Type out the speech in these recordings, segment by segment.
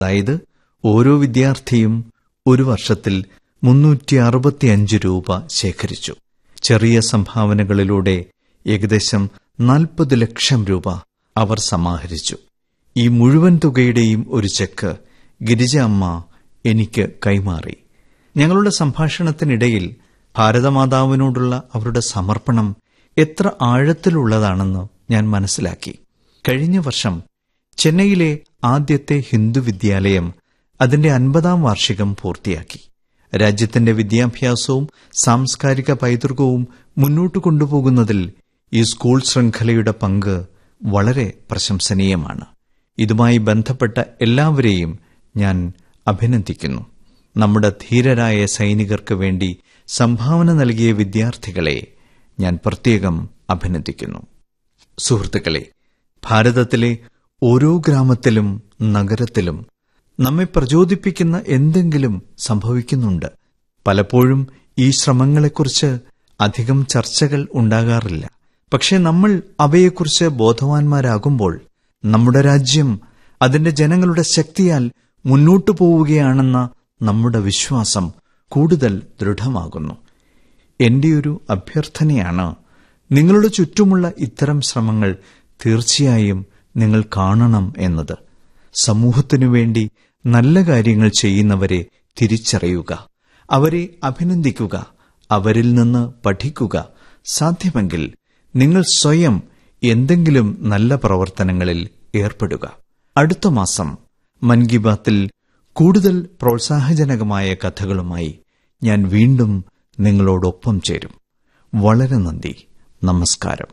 അതായത് ഓരോ വിദ്യാർത്ഥിയും ഒരു വർഷത്തിൽ മുന്നൂറ്റി അറുപത്തിയഞ്ച് രൂപ ശേഖരിച്ചു ചെറിയ സംഭാവനകളിലൂടെ ഏകദേശം നാൽപ്പത് ലക്ഷം രൂപ അവർ സമാഹരിച്ചു ഈ മുഴുവൻ തുകയുടെയും ഒരു ചെക്ക് ഗിരിജ അമ്മ എനിക്ക് കൈമാറി ഞങ്ങളുടെ സംഭാഷണത്തിനിടയിൽ ഭാരതമാതാവിനോടുള്ള അവരുടെ സമർപ്പണം എത്ര ആഴത്തിലുള്ളതാണെന്ന് ഞാൻ മനസ്സിലാക്കി കഴിഞ്ഞ വർഷം ചെന്നൈയിലെ ആദ്യത്തെ ഹിന്ദു വിദ്യാലയം അതിന്റെ അൻപതാം വാർഷികം പൂർത്തിയാക്കി രാജ്യത്തിന്റെ വിദ്യാഭ്യാസവും സാംസ്കാരിക പൈതൃകവും മുന്നോട്ട് കൊണ്ടുപോകുന്നതിൽ ഈ സ്കൂൾ ശൃംഖലയുടെ പങ്ക് വളരെ പ്രശംസനീയമാണ് ഇതുമായി ബന്ധപ്പെട്ട എല്ലാവരെയും ഞാൻ അഭിനന്ദിക്കുന്നു നമ്മുടെ ധീരരായ സൈനികർക്ക് വേണ്ടി സംഭാവന നൽകിയ വിദ്യാർത്ഥികളെ ഞാൻ പ്രത്യേകം അഭിനന്ദിക്കുന്നു സുഹൃത്തുക്കളെ ഭാരതത്തിലെ ഓരോ ഗ്രാമത്തിലും നഗരത്തിലും നമ്മെ പ്രചോദിപ്പിക്കുന്ന എന്തെങ്കിലും സംഭവിക്കുന്നുണ്ട് പലപ്പോഴും ഈ ശ്രമങ്ങളെക്കുറിച്ച് അധികം ചർച്ചകൾ ഉണ്ടാകാറില്ല പക്ഷെ നമ്മൾ അവയെക്കുറിച്ച് ബോധവാന്മാരാകുമ്പോൾ നമ്മുടെ രാജ്യം അതിന്റെ ജനങ്ങളുടെ ശക്തിയാൽ മുന്നോട്ടു പോവുകയാണെന്ന നമ്മുടെ വിശ്വാസം കൂടുതൽ ദൃഢമാകുന്നു എന്റെ ഒരു അഭ്യർത്ഥനയാണ് നിങ്ങളുടെ ചുറ്റുമുള്ള ഇത്തരം ശ്രമങ്ങൾ തീർച്ചയായും നിങ്ങൾ കാണണം എന്നത് സമൂഹത്തിനു വേണ്ടി നല്ല കാര്യങ്ങൾ ചെയ്യുന്നവരെ തിരിച്ചറിയുക അവരെ അഭിനന്ദിക്കുക അവരിൽ നിന്ന് പഠിക്കുക സാധ്യമെങ്കിൽ നിങ്ങൾ സ്വയം എന്തെങ്കിലും നല്ല പ്രവർത്തനങ്ങളിൽ ഏർപ്പെടുക അടുത്ത മാസം മൻ കി ബാത്തിൽ കൂടുതൽ പ്രോത്സാഹജനകമായ കഥകളുമായി ഞാൻ വീണ്ടും നിങ്ങളോടൊപ്പം ചേരും വളരെ നന്ദി നമസ്കാരം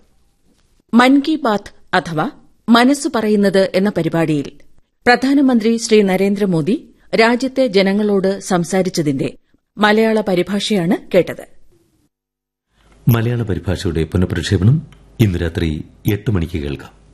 മൻ കി ബാത്ത് അഥവാ മനസ്സ് പറയുന്നത് എന്ന പരിപാടിയിൽ പ്രധാനമന്ത്രി ശ്രീ നരേന്ദ്രമോദി രാജ്യത്തെ ജനങ്ങളോട് സംസാരിച്ചതിന്റെ മലയാള പരിഭാഷയാണ് കേട്ടത് മലയാള പരിഭാഷയുടെ പുനഃപ്രക്ഷേപണം ഇന്ന് രാത്രി എട്ട് മണിക്ക് കേൾക്കാം